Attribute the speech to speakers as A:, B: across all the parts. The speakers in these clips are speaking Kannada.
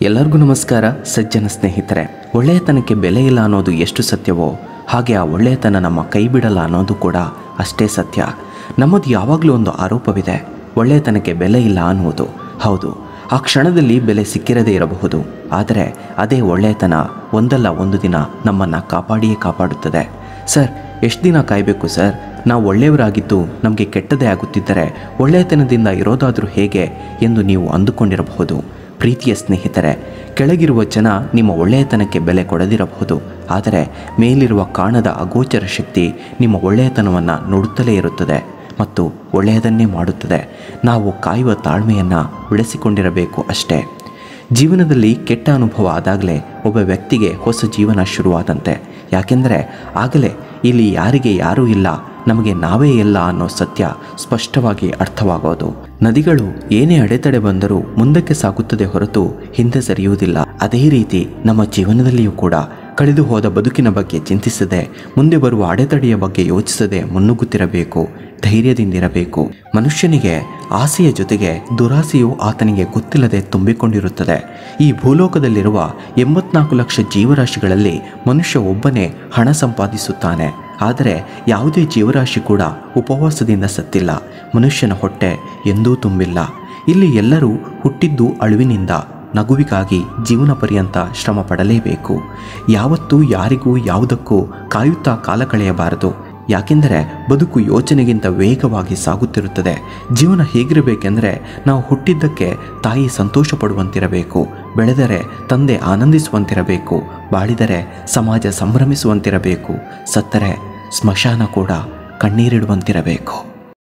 A: ಎಲ್ಲರಿಗೂ ನಮಸ್ಕಾರ ಸಜ್ಜನ ಸ್ನೇಹಿತರೆ ಒಳ್ಳೆಯತನಕ್ಕೆ ಬೆಲೆ ಇಲ್ಲ ಅನ್ನೋದು ಎಷ್ಟು ಸತ್ಯವೋ ಹಾಗೆ ಆ ಒಳ್ಳೆಯತನ ನಮ್ಮ ಕೈ ಬಿಡಲ್ಲ ಅನ್ನೋದು ಕೂಡ ಅಷ್ಟೇ ಸತ್ಯ ನಮ್ಮದು ಯಾವಾಗಲೂ ಒಂದು ಆರೋಪವಿದೆ ಒಳ್ಳೆಯತನಕ್ಕೆ ಬೆಲೆ ಇಲ್ಲ ಅನ್ನುವುದು ಹೌದು ಆ ಕ್ಷಣದಲ್ಲಿ ಬೆಲೆ ಸಿಕ್ಕಿರದೇ ಇರಬಹುದು ಆದರೆ ಅದೇ ಒಳ್ಳೆಯತನ ಒಂದಲ್ಲ ಒಂದು ದಿನ ನಮ್ಮನ್ನು ಕಾಪಾಡಿಯೇ ಕಾಪಾಡುತ್ತದೆ ಸರ್ ಎಷ್ಟು ದಿನ ಕಾಯಬೇಕು ಸರ್ ನಾವು ಒಳ್ಳೆಯವರಾಗಿದ್ದು ನಮಗೆ ಕೆಟ್ಟದೇ ಆಗುತ್ತಿದ್ದರೆ ಒಳ್ಳೆಯತನದಿಂದ ಇರೋದಾದರೂ ಹೇಗೆ ಎಂದು ನೀವು ಅಂದುಕೊಂಡಿರಬಹುದು ಪ್ರೀತಿಯ ಸ್ನೇಹಿತರೆ ಕೆಳಗಿರುವ ಜನ ನಿಮ್ಮ ಒಳ್ಳೆಯತನಕ್ಕೆ ಬೆಲೆ ಕೊಡದಿರಬಹುದು ಆದರೆ ಮೇಲಿರುವ ಕಾಣದ ಅಗೋಚರ ಶಕ್ತಿ ನಿಮ್ಮ ಒಳ್ಳೆಯತನವನ್ನು ನೋಡುತ್ತಲೇ ಇರುತ್ತದೆ ಮತ್ತು ಒಳ್ಳೆಯದನ್ನೇ ಮಾಡುತ್ತದೆ ನಾವು ಕಾಯುವ ತಾಳ್ಮೆಯನ್ನು ಬೆಳೆಸಿಕೊಂಡಿರಬೇಕು ಅಷ್ಟೇ ಜೀವನದಲ್ಲಿ ಕೆಟ್ಟ ಅನುಭವ ಆದಾಗಲೇ ಒಬ್ಬ ವ್ಯಕ್ತಿಗೆ ಹೊಸ ಜೀವನ ಶುರುವಾದಂತೆ ಯಾಕೆಂದರೆ ಆಗಲೇ ಇಲ್ಲಿ ಯಾರಿಗೆ ಯಾರೂ ಇಲ್ಲ ನಮಗೆ ನಾವೇ ಎಲ್ಲ ಅನ್ನೋ ಸತ್ಯ ಸ್ಪಷ್ಟವಾಗಿ ಅರ್ಥವಾಗೋದು ನದಿಗಳು ಏನೇ ಅಡೆತಡೆ ಬಂದರೂ ಮುಂದಕ್ಕೆ ಸಾಗುತ್ತದೆ ಹೊರತು ಹಿಂದೆ ಸರಿಯುವುದಿಲ್ಲ ಅದೇ ರೀತಿ ನಮ್ಮ ಜೀವನದಲ್ಲಿಯೂ ಕೂಡ ಕಳೆದು ಹೋದ ಬದುಕಿನ ಬಗ್ಗೆ ಚಿಂತಿಸದೆ ಮುಂದೆ ಬರುವ ಅಡೆತಡೆಯ ಬಗ್ಗೆ ಯೋಚಿಸದೆ ಮುನ್ನುಗ್ಗುತ್ತಿರಬೇಕು ಧೈರ್ಯದಿಂದಿರಬೇಕು ಮನುಷ್ಯನಿಗೆ ಆಸೆಯ ಜೊತೆಗೆ ದುರಾಸೆಯು ಆತನಿಗೆ ಗೊತ್ತಿಲ್ಲದೆ ತುಂಬಿಕೊಂಡಿರುತ್ತದೆ ಈ ಭೂಲೋಕದಲ್ಲಿರುವ ಎಂಬತ್ನಾಲ್ಕು ಲಕ್ಷ ಜೀವರಾಶಿಗಳಲ್ಲಿ ಮನುಷ್ಯ ಒಬ್ಬನೇ ಹಣ ಸಂಪಾದಿಸುತ್ತಾನೆ ಆದರೆ ಯಾವುದೇ ಜೀವರಾಶಿ ಕೂಡ ಉಪವಾಸದಿಂದ ಸತ್ತಿಲ್ಲ ಮನುಷ್ಯನ ಹೊಟ್ಟೆ ಎಂದೂ ತುಂಬಿಲ್ಲ ಇಲ್ಲಿ ಎಲ್ಲರೂ ಹುಟ್ಟಿದ್ದು ಅಳುವಿನಿಂದ ನಗುವಿಗಾಗಿ ಜೀವನ ಪರ್ಯಂತ ಶ್ರಮ ಪಡಲೇಬೇಕು ಯಾವತ್ತೂ ಯಾರಿಗೂ ಯಾವುದಕ್ಕೂ ಕಾಯುತ್ತಾ ಕಾಲ ಕಳೆಯಬಾರದು ಯಾಕೆಂದರೆ ಬದುಕು ಯೋಚನೆಗಿಂತ ವೇಗವಾಗಿ ಸಾಗುತ್ತಿರುತ್ತದೆ ಜೀವನ ಹೇಗಿರಬೇಕೆಂದರೆ ನಾವು ಹುಟ್ಟಿದ್ದಕ್ಕೆ ತಾಯಿ ಸಂತೋಷ ಪಡುವಂತಿರಬೇಕು ಬೆಳೆದರೆ ತಂದೆ ಆನಂದಿಸುವಂತಿರಬೇಕು ಬಾಳಿದರೆ ಸಮಾಜ ಸಂಭ್ರಮಿಸುವಂತಿರಬೇಕು ಸತ್ತರೆ ಸ್ಮಶಾನ ಕೂಡ ಕಣ್ಣೀರಿಡುವಂತಿರಬೇಕು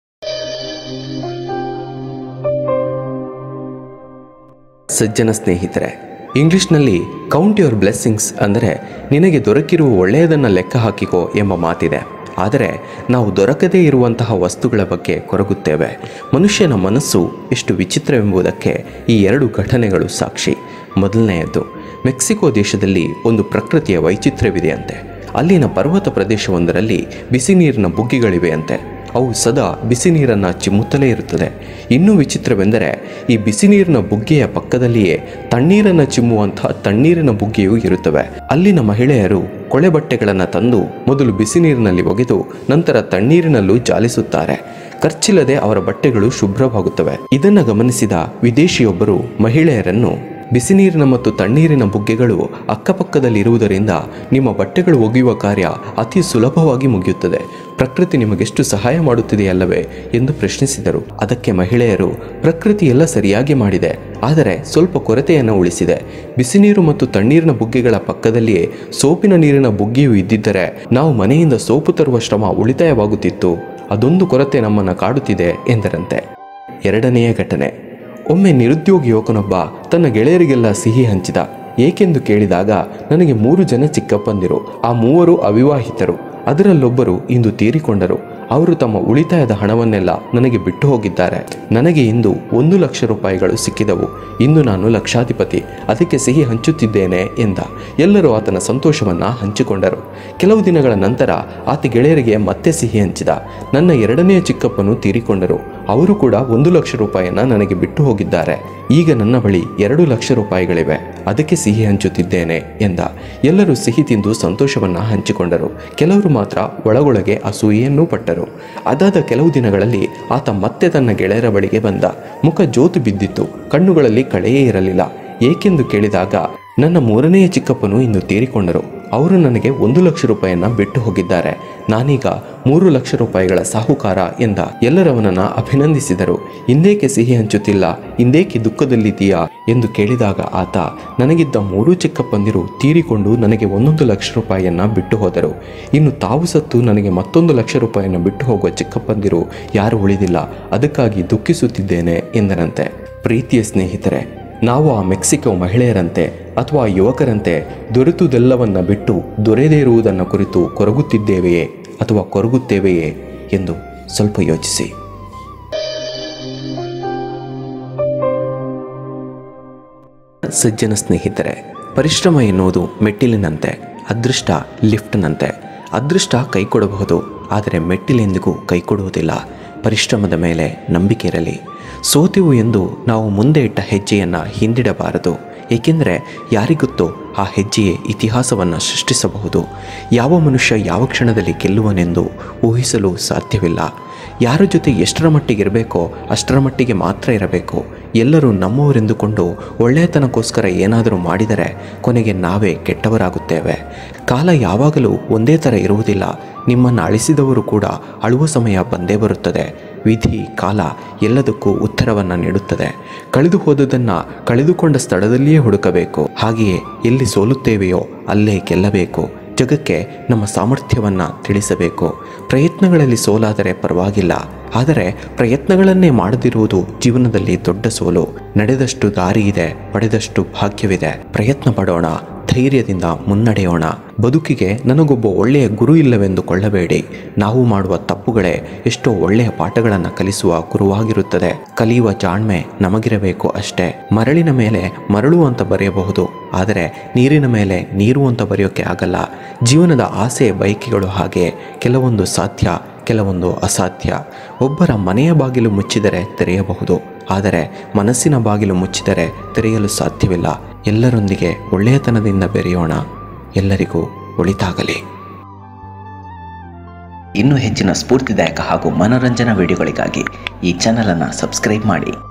A: ಸಜ್ಜನ ಸ್ನೇಹಿತರೆ ಇಂಗ್ಲಿಷ್ನಲ್ಲಿ ಕೌಂಟ್ ಯುವರ್ ಬ್ಲೆಸ್ಸಿಂಗ್ಸ್ ಅಂದರೆ ನಿನಗೆ ದೊರಕಿರುವ ಒಳ್ಳೆಯದನ್ನು ಲೆಕ್ಕ ಹಾಕಿಕೋ ಎಂಬ ಮಾತಿದೆ ಆದರೆ ನಾವು ದೊರಕದೇ ಇರುವಂತಹ ವಸ್ತುಗಳ ಬಗ್ಗೆ ಕೊರಗುತ್ತೇವೆ ಮನುಷ್ಯನ ಮನಸ್ಸು ಎಷ್ಟು ವಿಚಿತ್ರವೆಂಬುದಕ್ಕೆ ಈ ಎರಡು ಘಟನೆಗಳು ಸಾಕ್ಷಿ ಮೊದಲನೆಯದ್ದು ಮೆಕ್ಸಿಕೋ ದೇಶದಲ್ಲಿ ಒಂದು ಪ್ರಕೃತಿಯ ವೈಚಿತ್ರ್ಯವಿದೆಯಂತೆ ಅಲ್ಲಿನ ಪರ್ವತ ಪ್ರದೇಶವೊಂದರಲ್ಲಿ ಬಿಸಿ ನೀರಿನ ಬುಗ್ಗಿಗಳಿವೆಯಂತೆ ಅವು ಸದಾ ಬಿಸಿ ನೀರನ್ನು ಚಿಮ್ಮುತ್ತಲೇ ಇರುತ್ತದೆ ಇನ್ನೂ ವಿಚಿತ್ರವೆಂದರೆ ಈ ಬಿಸಿ ನೀರಿನ ಬುಗ್ಗೆಯ ಪಕ್ಕದಲ್ಲಿಯೇ ತಣ್ಣೀರನ್ನು ಚಿಮ್ಮುವಂತಹ ತಣ್ಣೀರಿನ ಬುಗ್ಗೆಯೂ ಇರುತ್ತವೆ ಅಲ್ಲಿನ ಮಹಿಳೆಯರು ಕೊಳೆ ಬಟ್ಟೆಗಳನ್ನು ತಂದು ಮೊದಲು ಬಿಸಿ ನೀರಿನಲ್ಲಿ ಒಗೆದು ನಂತರ ತಣ್ಣೀರಿನಲ್ಲೂ ಜಾಲಿಸುತ್ತಾರೆ ಖರ್ಚಿಲ್ಲದೆ ಅವರ ಬಟ್ಟೆಗಳು ಶುಭ್ರವಾಗುತ್ತವೆ ಇದನ್ನು ಗಮನಿಸಿದ ವಿದೇಶಿಯೊಬ್ಬರು ಮಹಿಳೆಯರನ್ನು ಬಿಸಿ ನೀರಿನ ಮತ್ತು ತಣ್ಣೀರಿನ ಬುಗ್ಗೆಗಳು ಅಕ್ಕಪಕ್ಕದಲ್ಲಿರುವುದರಿಂದ ನಿಮ್ಮ ಬಟ್ಟೆಗಳು ಒಗೆಯುವ ಕಾರ್ಯ ಅತಿ ಸುಲಭವಾಗಿ ಮುಗಿಯುತ್ತದೆ ಪ್ರಕೃತಿ ನಿಮಗೆಷ್ಟು ಸಹಾಯ ಮಾಡುತ್ತಿದೆಯಲ್ಲವೇ ಎಂದು ಪ್ರಶ್ನಿಸಿದರು ಅದಕ್ಕೆ ಮಹಿಳೆಯರು ಪ್ರಕೃತಿ ಎಲ್ಲ ಸರಿಯಾಗಿ ಮಾಡಿದೆ ಆದರೆ ಸ್ವಲ್ಪ ಕೊರತೆಯನ್ನು ಉಳಿಸಿದೆ ಬಿಸಿ ನೀರು ಮತ್ತು ತಣ್ಣೀರಿನ ಬುಗ್ಗೆಗಳ ಪಕ್ಕದಲ್ಲಿಯೇ ಸೋಪಿನ ನೀರಿನ ಬುಗ್ಗೆಯೂ ಇದ್ದಿದ್ದರೆ ನಾವು ಮನೆಯಿಂದ ಸೋಪು ತರುವ ಶ್ರಮ ಉಳಿತಾಯವಾಗುತ್ತಿತ್ತು ಅದೊಂದು ಕೊರತೆ ನಮ್ಮನ್ನು ಕಾಡುತ್ತಿದೆ ಎಂದರಂತೆ ಎರಡನೆಯ ಘಟನೆ ಒಮ್ಮೆ ನಿರುದ್ಯೋಗಿ ಯುವಕನೊಬ್ಬ ತನ್ನ ಗೆಳೆಯರಿಗೆಲ್ಲ ಸಿಹಿ ಹಂಚಿದ ಏಕೆಂದು ಕೇಳಿದಾಗ ನನಗೆ ಮೂರು ಜನ ಚಿಕ್ಕಪ್ಪಂದಿರು ಆ ಮೂವರು ಅವಿವಾಹಿತರು ಅದರಲ್ಲೊಬ್ಬರು ಇಂದು ತೀರಿಕೊಂಡರು ಅವರು ತಮ್ಮ ಉಳಿತಾಯದ ಹಣವನ್ನೆಲ್ಲ ನನಗೆ ಬಿಟ್ಟು ಹೋಗಿದ್ದಾರೆ ನನಗೆ ಇಂದು ಒಂದು ಲಕ್ಷ ರೂಪಾಯಿಗಳು ಸಿಕ್ಕಿದವು ಇಂದು ನಾನು ಲಕ್ಷಾಧಿಪತಿ ಅದಕ್ಕೆ ಸಿಹಿ ಹಂಚುತ್ತಿದ್ದೇನೆ ಎಂದ ಎಲ್ಲರೂ ಆತನ ಸಂತೋಷವನ್ನು ಹಂಚಿಕೊಂಡರು ಕೆಲವು ದಿನಗಳ ನಂತರ ಆತ ಗೆಳೆಯರಿಗೆ ಮತ್ತೆ ಸಿಹಿ ಹಂಚಿದ ನನ್ನ ಎರಡನೆಯ ಚಿಕ್ಕಪ್ಪನು ತೀರಿಕೊಂಡರು ಅವರು ಕೂಡ ಒಂದು ಲಕ್ಷ ರೂಪಾಯಿಯನ್ನ ನನಗೆ ಬಿಟ್ಟು ಹೋಗಿದ್ದಾರೆ ಈಗ ನನ್ನ ಬಳಿ ಎರಡು ಲಕ್ಷ ರೂಪಾಯಿಗಳಿವೆ ಅದಕ್ಕೆ ಸಿಹಿ ಹಂಚುತ್ತಿದ್ದೇನೆ ಎಂದ ಎಲ್ಲರೂ ಸಿಹಿ ತಿಂದು ಸಂತೋಷವನ್ನ ಹಂಚಿಕೊಂಡರು ಕೆಲವರು ಮಾತ್ರ ಒಳಗೊಳಗೆ ಅಸೂಯೆಯನ್ನೂ ಪಟ್ಟರು ಅದಾದ ಕೆಲವು ದಿನಗಳಲ್ಲಿ ಆತ ಮತ್ತೆ ತನ್ನ ಗೆಳೆಯರ ಬಳಿಗೆ ಬಂದ ಮುಖ ಜೋತು ಬಿದ್ದಿತ್ತು ಕಣ್ಣುಗಳಲ್ಲಿ ಕಳೆಯೇ ಇರಲಿಲ್ಲ ಏಕೆಂದು ಕೇಳಿದಾಗ ನನ್ನ ಮೂರನೆಯ ಚಿಕ್ಕಪ್ಪನು ಇಂದು ತೀರಿಕೊಂಡರು ಅವರು ನನಗೆ ಒಂದು ಲಕ್ಷ ರೂಪಾಯಿಯನ್ನ ಬಿಟ್ಟು ಹೋಗಿದ್ದಾರೆ ನಾನೀಗ ಮೂರು ಲಕ್ಷ ರೂಪಾಯಿಗಳ ಸಾಹುಕಾರ ಎಂದ ಎಲ್ಲರವನನ್ನ ಅಭಿನಂದಿಸಿದರು ಇಂದೇಕೆ ಸಿಹಿ ಹಂಚುತ್ತಿಲ್ಲ ಇಂದೇಕೆ ದುಃಖದಲ್ಲಿದ್ದೀಯಾ ಎಂದು ಕೇಳಿದಾಗ ಆತ ನನಗಿದ್ದ ಮೂರೂ ಚಿಕ್ಕಪ್ಪಂದಿರು ತೀರಿಕೊಂಡು ನನಗೆ ಒಂದೊಂದು ಲಕ್ಷ ರೂಪಾಯಿಯನ್ನ ಬಿಟ್ಟು ಹೋದರು ಇನ್ನು ತಾವು ಸತ್ತು ನನಗೆ ಮತ್ತೊಂದು ಲಕ್ಷ ರೂಪಾಯಿಯನ್ನು ಬಿಟ್ಟು ಹೋಗುವ ಚಿಕ್ಕಪ್ಪಂದಿರು ಯಾರು ಉಳಿದಿಲ್ಲ ಅದಕ್ಕಾಗಿ ದುಃಖಿಸುತ್ತಿದ್ದೇನೆ ಎಂದರಂತೆ ಪ್ರೀತಿಯ ಸ್ನೇಹಿತರೆ ನಾವು ಆ ಮೆಕ್ಸಿಕೋ ಮಹಿಳೆಯರಂತೆ ಅಥವಾ ಯುವಕರಂತೆ ದೊರೆತುದೆಲ್ಲವನ್ನ ಬಿಟ್ಟು ದೊರೆಯದೇ ಇರುವುದನ್ನು ಕುರಿತು ಕೊರಗುತ್ತಿದ್ದೇವೆಯೇ ಅಥವಾ ಕೊರಗುತ್ತೇವೆಯೇ ಎಂದು ಸ್ವಲ್ಪ ಯೋಚಿಸಿ ಸಜ್ಜನ ಸ್ನೇಹಿತರೆ ಪರಿಶ್ರಮ ಎನ್ನುವುದು ಮೆಟ್ಟಿಲಿನಂತೆ ಅದೃಷ್ಟ ಲಿಫ್ಟ್ನಂತೆ ಅದೃಷ್ಟ ಕೈ ಕೊಡಬಹುದು ಆದರೆ ಮೆಟ್ಟಿಲೆಂದಿಗೂ ಕೈ ಕೊಡುವುದಿಲ್ಲ ಪರಿಶ್ರಮದ ಮೇಲೆ ನಂಬಿಕೆ ಇರಲಿ ಸೋತೆವು ಎಂದು ನಾವು ಮುಂದೆ ಇಟ್ಟ ಹೆಜ್ಜೆಯನ್ನು ಹಿಂದಿಡಬಾರದು ಏಕೆಂದರೆ ಯಾರಿಗೊತ್ತೋ ಆ ಹೆಜ್ಜೆಯೇ ಇತಿಹಾಸವನ್ನು ಸೃಷ್ಟಿಸಬಹುದು ಯಾವ ಮನುಷ್ಯ ಯಾವ ಕ್ಷಣದಲ್ಲಿ ಗೆಲ್ಲುವನೆಂದು ಊಹಿಸಲು ಸಾಧ್ಯವಿಲ್ಲ ಯಾರ ಜೊತೆ ಎಷ್ಟರ ಮಟ್ಟಿಗೆ ಇರಬೇಕೋ ಅಷ್ಟರ ಮಟ್ಟಿಗೆ ಮಾತ್ರ ಇರಬೇಕು ಎಲ್ಲರೂ ನಮ್ಮವರೆಂದುಕೊಂಡು ಒಳ್ಳೆಯತನಕ್ಕೋಸ್ಕರ ಏನಾದರೂ ಮಾಡಿದರೆ ಕೊನೆಗೆ ನಾವೇ ಕೆಟ್ಟವರಾಗುತ್ತೇವೆ ಕಾಲ ಯಾವಾಗಲೂ ಒಂದೇ ಥರ ಇರುವುದಿಲ್ಲ ನಿಮ್ಮನ್ನು ಅಳಿಸಿದವರು ಕೂಡ ಅಳುವ ಸಮಯ ಬಂದೇ ಬರುತ್ತದೆ ವಿಧಿ ಕಾಲ ಎಲ್ಲದಕ್ಕೂ ಉತ್ತರವನ್ನು ನೀಡುತ್ತದೆ ಕಳೆದು ಹೋದುದನ್ನು ಕಳೆದುಕೊಂಡ ಸ್ಥಳದಲ್ಲಿಯೇ ಹುಡುಕಬೇಕು ಹಾಗೆಯೇ ಎಲ್ಲಿ ಸೋಲುತ್ತೇವೆಯೋ ಅಲ್ಲೇ ಗೆಲ್ಲಬೇಕು ಜಗಕ್ಕೆ ನಮ್ಮ ಸಾಮರ್ಥ್ಯವನ್ನು ತಿಳಿಸಬೇಕು ಪ್ರಯತ್ನಗಳಲ್ಲಿ ಸೋಲಾದರೆ ಪರವಾಗಿಲ್ಲ ಆದರೆ ಪ್ರಯತ್ನಗಳನ್ನೇ ಮಾಡದಿರುವುದು ಜೀವನದಲ್ಲಿ ದೊಡ್ಡ ಸೋಲು ನಡೆದಷ್ಟು ದಾರಿ ಇದೆ ಪಡೆದಷ್ಟು ಭಾಗ್ಯವಿದೆ ಪ್ರಯತ್ನ ಪಡೋಣ ಧೈರ್ಯದಿಂದ ಮುನ್ನಡೆಯೋಣ ಬದುಕಿಗೆ ನನಗೊಬ್ಬ ಒಳ್ಳೆಯ ಗುರು ಇಲ್ಲವೆಂದು ಕೊಳ್ಳಬೇಡಿ ನಾವು ಮಾಡುವ ತಪ್ಪುಗಳೇ ಎಷ್ಟೋ ಒಳ್ಳೆಯ ಪಾಠಗಳನ್ನು ಕಲಿಸುವ ಗುರುವಾಗಿರುತ್ತದೆ ಕಲಿಯುವ ಜಾಣ್ಮೆ ನಮಗಿರಬೇಕು ಅಷ್ಟೇ ಮರಳಿನ ಮೇಲೆ ಮರಳು ಅಂತ ಬರೆಯಬಹುದು ಆದರೆ ನೀರಿನ ಮೇಲೆ ನೀರು ಅಂತ ಬರೆಯೋಕೆ ಆಗಲ್ಲ ಜೀವನದ ಆಸೆ ಬಯಕೆಗಳು ಹಾಗೆ ಕೆಲವೊಂದು ಸಾಧ್ಯ ಕೆಲವೊಂದು ಅಸಾಧ್ಯ ಒಬ್ಬರ ಮನೆಯ ಬಾಗಿಲು ಮುಚ್ಚಿದರೆ ತೆರೆಯಬಹುದು ಆದರೆ ಮನಸ್ಸಿನ ಬಾಗಿಲು ಮುಚ್ಚಿದರೆ ತೆರೆಯಲು ಸಾಧ್ಯವಿಲ್ಲ ಎಲ್ಲರೊಂದಿಗೆ ಒಳ್ಳೆಯತನದಿಂದ ಬೆರೆಯೋಣ ಎಲ್ಲರಿಗೂ ಒಳಿತಾಗಲಿ
B: ಇನ್ನೂ ಹೆಚ್ಚಿನ ಸ್ಫೂರ್ತಿದಾಯಕ ಹಾಗೂ ಮನೋರಂಜನಾ ವಿಡಿಯೋಗಳಿಗಾಗಿ ಈ ಚಾನಲನ್ನು ಸಬ್ಸ್ಕ್ರೈಬ್ ಮಾಡಿ